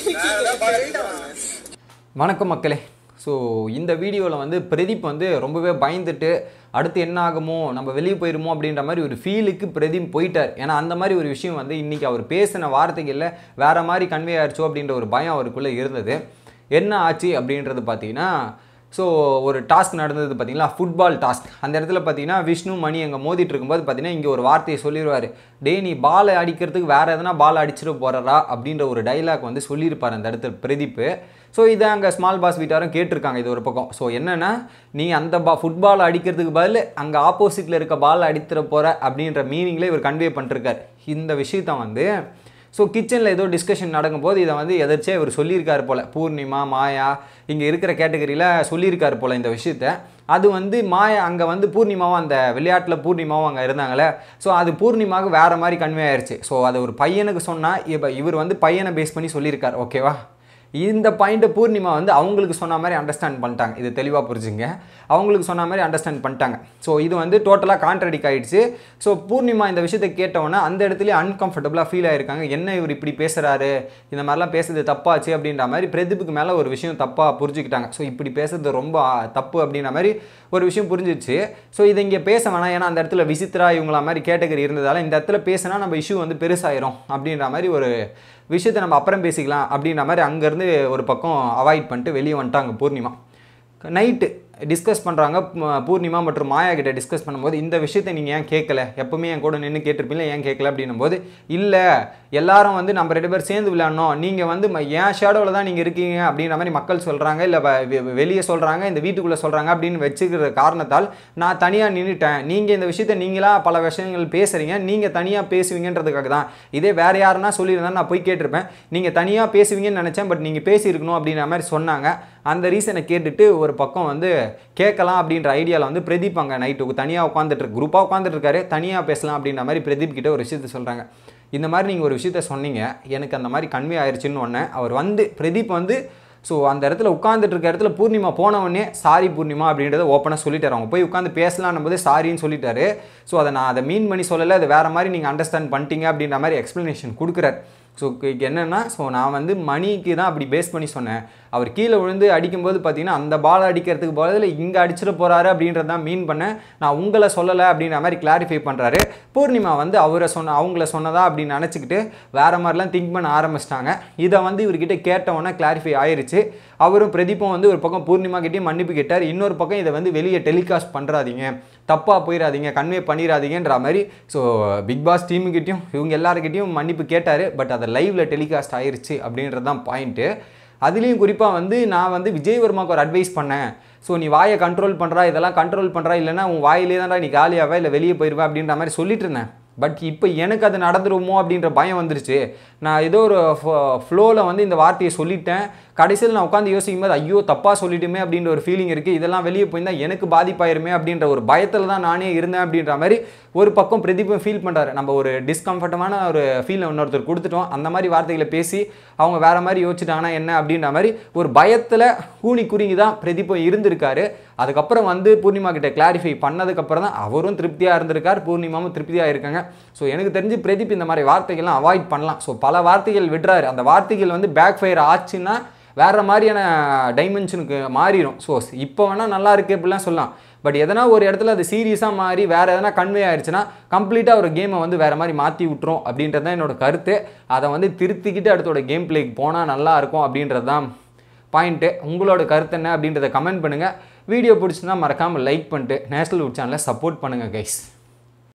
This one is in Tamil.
வணக்கம் மக்களே ஸோ இந்த வீடியோவில் வந்து பிரதீப் வந்து ரொம்பவே பயந்துட்டு அடுத்து என்ன ஆகுமோ நம்ம வெளியே போயிருமோ அப்படின்ற மாதிரி ஒரு ஃபீலுக்கு பிரதீப் போயிட்டார் ஏன்னா அந்த மாதிரி ஒரு விஷயம் வந்து இன்றைக்கி அவர் பேசின வார்த்தைகளில் வேறு மாதிரி கன்வே ஆயிடுச்சோ அப்படின்ற ஒரு பயம் அவருக்குள்ளே இருந்தது என்ன ஆச்சு அப்படின்றது பார்த்தீங்கன்னா ஸோ ஒரு டாஸ்க் நடந்தது பார்த்தீங்களா ஃபுட்பால் டாஸ்க் அந்த இடத்துல பார்த்தீங்கன்னா விஷ்ணு மணி அங்கே மோதிட்டு இருக்கும்போது பார்த்தீங்கன்னா இங்கே ஒரு வார்த்தையை சொல்லிடுவார் டேய் நீ பாலை அடிக்கிறதுக்கு வேறு எதனா பால் அடிச்சிட்டு போகிறா அப்படின்ற ஒரு டைலாக் வந்து சொல்லியிருப்பார் அந்த இடத்துல பிரதீப் ஸோ இதை அங்கே ஸ்மால் பாஸ் வீட்டாரும் கேட்டிருக்காங்க இது ஒரு பக்கம் ஸோ என்னென்னா நீ அந்த பா ஃபுட்பால் அடிக்கிறதுக்கு பதில் அங்கே ஆப்போசிட்டில் இருக்க பால் அடித்துட போகிற அப்படின்ற மீனிங்கில் இவர் கன்வே பண்ணிருக்கார் இந்த விஷயத்த வந்து ஸோ கிச்சனில் ஏதோ டிஸ்கஷன் நடக்கும்போது இதை வந்து எதாச்சும் இவர் சொல்லியிருக்காரு போல் பூர்ணிமா மாயா இங்கே இருக்கிற கேட்டகரியில் சொல்லியிருக்காரு போல் இந்த விஷயத்த அது வந்து மாயா அங்கே வந்து பூர்ணிமாவும் அந்த விளையாட்டில் பூர்ணிமாவும் அங்கே இருந்தாங்களே ஸோ அது பூர்ணிமாவுக்கு வேறு மாதிரி கன்வே ஆயிடுச்சு ஸோ அது ஒரு பையனுக்கு சொன்னால் இப்போ இவர் வந்து பையனை பேஸ் பண்ணி சொல்லியிருக்கார் ஓகேவா இந்த பாயிண்ட்டை பூர்ணிமா வந்து அவங்களுக்கு சொன்ன மாதிரி அண்டர்ஸ்டாண்ட் பண்ணிட்டாங்க இது தெளிவாக புரிஞ்சுங்க அவங்களுக்கு சொன்ன மாதிரி அண்டர்ஸ்டாண்ட் பண்ணிட்டாங்க ஸோ இது வந்து டோட்டலாக கான்ட்ரடிக் ஆயிடுச்சு ஸோ பூர்ணிமா இந்த விஷயத்தை கேட்டவொன்னே அந்த இடத்துலயே அன்கம்ஃபர்டபுளாக ஃபீல் ஆயிருக்காங்க என்ன இவர் இப்படி பேசுகிறாரு இந்த மாதிரிலாம் பேசுறது தப்பாச்சு அப்படின்ற மாதிரி பிரதீப்புக்கு மேலே ஒரு விஷயம் தப்பாக புரிஞ்சுக்கிட்டாங்க ஸோ இப்படி பேசுறது ரொம்ப ஆ, தப்பு அப்படின்ற மாதிரி ஒரு விஷயம் புரிஞ்சிச்சு ஸோ இதை இங்கே பேச வேணாம் ஏன்னா அந்த இடத்துல விசித்ரா இவங்கள மாதிரி கேட்டகரி இருந்ததால இந்த இடத்துல பேசினா நம்ம இஷ்யூ வந்து பெருசாயிரும் அப்படின்ற மாதிரி ஒரு விஷயத்தை நம்ம அப்புறம் பேசிக்கலாம் அப்படின்ற மாதிரி அங்கேருந்து ஒரு பக்கம் அவாய்ட் பண்ணிட்டு வெளியே வந்துட்டாங்க பூர்ணிமா நைட்டு டிஸ்கஸ் பண்ணுறாங்க பூர்ணிமா மற்றும் மாயா கிட்ட டிஸ்கஸ் பண்ணும்போது இந்த விஷயத்தை நீங்கள் ஏன் கேட்கல எப்பவுமே என் கூட நின்று கேட்டிருப்பீங்களா ஏன் கேட்கல அப்படின்னும் போது இல்லை எல்லாரும் வந்து நம்ம ரெண்டு பேர் சேர்ந்து விளையாடணும் நீங்கள் வந்து ம- என் ஷேடோவில் தான் நீங்கள் இருக்கீங்க அப்படின்ற மாதிரி மக்கள் சொல்கிறாங்க இல்லை வெளியே சொல்கிறாங்க இந்த வீட்டுக்குள்ளே சொல்கிறாங்க அப்படின்னு வச்சுக்கிற காரணத்தால் நான் தனியாக நின்றுட்டேன் நீங்கள் இந்த விஷயத்தை நீங்களா பல விஷயங்கள் பேசுகிறீங்க நீங்கள் தனியாக பேசுவீங்கன்றதுக்காக தான் இதே வேறு யாருன்னா சொல்லியிருந்தா நான் போய் கேட்டிருப்பேன் நீங்கள் தனியாக பேசுவீங்கன்னு நினச்சேன் பட் நீங்கள் பேசியிருக்கணும் அப்படின்ற மாதிரி சொன்னாங்க அந்த ரீசனை கேட்டுட்டு ஒரு பக்கம் வந்து கேட்கலாம் அப்படின்ற ஐடியாவில் வந்து பிரதீப் அங்கே நைட்டு தனியாக உட்காந்துட்டு குரூப்பாக உட்காந்துட்டு இருக்காரு தனியாக பேசலாம் அப்படின்ற மாதிரி பிரதீப் கிட்ட ஒரு விஷயத்த சொல்கிறாங்க இந்த மாதிரி நீங்கள் ஒரு விஷயத்த சொன்னீங்க எனக்கு அந்த மாதிரி கன்வே ஆயிடுச்சுன்னு ஒன்று அவர் வந்து பிரதீப் வந்து ஸோ அந்த இடத்துல உட்காந்துட்டு இருக்க இடத்துல பூர்ணிமா போன உடனே சாரி பூர்ணிமா அப்படின்றத ஓப்பனாக சொல்லிட்டாரு அவங்க போய் உட்காந்து பேசலான்னும் போது சாரின்னு சொல்லிட்டாரு ஸோ அதை நான் அதை மீன் பண்ணி சொல்லலை அது வேறு மாதிரி நீங்கள் அண்டர்ஸ்டாண்ட் பண்ணிட்டீங்க அப்படின்ற மாதிரி எக்ஸ்ப்ளனேஷன் கொடுக்குறாரு ஸோ என்னென்னா ஸோ நான் வந்து மணிக்கு தான் அப்படி பேஸ் பண்ணி சொன்னேன் அவர் கீழே விழுந்து அடிக்கும்போது பார்த்தீங்கன்னா அந்த பால் அடிக்கிறதுக்கு பதில் இங்கே அடிச்சிட போகிறாரு அப்படின்றத தான் மீன் பண்ணேன் நான் உங்களை சொல்லலை அப்படின்ற மாதிரி கிளாரிஃபை பண்ணுறாரு பூர்ணிமா வந்து அவரை சொன்ன அவங்கள சொன்னதா அப்படின்னு நினச்சிக்கிட்டு வேறு மாதிரிலாம் திங்க் பண்ண ஆரம்பிச்சிட்டாங்க இதை வந்து இவர்கிட்ட கேட்டவொன்னே கிளாரிஃபை ஆயிருச்சு அவரும் பிரதீப்பும் வந்து ஒரு பக்கம் பூர்ணிமா கிட்டேயும் மன்னிப்பு கேட்டார் இன்னொரு பக்கம் இதை வந்து வெளியே டெலிகாஸ்ட் பண்ணுறாதீங்க தப்பாக போயிடாதீங்க கன்வே பண்ணிடாதீங்கன்ற மாதிரி ஸோ பிக் பாஸ் டீமுக்கிட்டையும் இவங்க எல்லாருக்கிட்டையும் மன்னிப்பு கேட்டார் பட் அதை லைவில் டெலிகாஸ்ட் ஆயிருச்சு அப்படின்றது தான் பாயிண்ட்டு அதுலேயும் குறிப்பாக வந்து நான் வந்து விஜய் வர்மாவுக்கு ஒரு அட்வைஸ் பண்ணேன் ஸோ நீ வாயை கண்ட்ரோல் பண்ணுறா இதெல்லாம் கண்ட்ரோல் பண்ணுறா இல்லைன்னா உன் வாயிலே தான்டா நீ காலியாவே இல்லை வெளியே போயிடுவா அப்படின்ற மாதிரி சொல்லிட்டு இருந்தேன் பட் இப்போ எனக்கு அது நடந்துருமோ அப்படின்ற பயம் வந்துருச்சு நான் ஏதோ ஒரு ஃப்ளோவில் வந்து இந்த வார்த்தையை சொல்லிட்டேன் கடைசியில் நான் உட்காந்து யோசிக்கும் போது ஐயோ தப்பாக சொல்லிட்டுமே அப்படின்ற ஒரு ஃபீலிங் இருக்குது இதெல்லாம் வெளியே போயிருந்தால் எனக்கு பாதிப்பாயிருமே அப்படின்ற ஒரு பயத்தில் தான் நானே இருந்தேன் அப்படின்ற மாதிரி ஒரு பக்கம் பிரதீபம் ஃபீல் பண்ணுறாரு நம்ம ஒரு டிஸ்கம்ஃபர்டமான ஒரு ஃபீல் இன்னொருத்தர் கொடுத்துட்டோம் அந்த மாதிரி வார்த்தைகளை பேசி அவங்க வேற மாதிரி யோசிச்சிட்டாங்கன்னா என்ன அப்படின்ற மாதிரி ஒரு பயத்தில் கூனி குறுங்கி தான் பிரதீபம் இருந்திருக்காரு அதுக்கப்புறம் வந்து பூர்ணிமா கிட்ட கிளாரிஃபை பண்ணதுக்கப்புறம் தான் அவரும் திருப்தியாக இருந்திருக்கார் பூர்ணிமாவும் திருப்தியாக இருக்காங்க ஸோ எனக்கு தெரிஞ்சு பிரதீப் இந்த மாதிரி வார்த்தைகள்லாம் அவாய்ட் பண்ணலாம் ஸோ பல வார்த்தைகள் விடுறாரு அந்த வார்த்தைகள் வந்து பேக் ஃபயர் ஆச்சுன்னா வேற மாதிரியான டைமென்ஷனுக்கு மாறிடும் ஸோ இப்போ வேணால் நல்லா இருக்கு அப்படிலாம் சொல்லலாம் பட் எதனா ஒரு இடத்துல அது சீரியஸாக மாறி வேறு எதனா கன்வே ஆயிடுச்சுன்னா கம்ப்ளீட்டாக ஒரு கேமை வந்து வேறு மாதிரி மாற்றி விட்டுரும் அப்படின்றது தான் என்னோட கருத்து அதை வந்து திருத்திக்கிட்டு அடுத்தோட கேம் பிளேக்கு போனால் நல்லா இருக்கும் அப்படின்றது தான் பாயிண்ட்டு உங்களோட கருத்து என்ன அப்படின்றத கமெண்ட் பண்ணுங்கள் வீடியோ பிடிச்சிருந்தா மறக்காமல் லைக் பண்ணிட்டு நேஷனல் வுட் சேனலை சப்போர்ட் பண்ணுங்கள் கைஸ்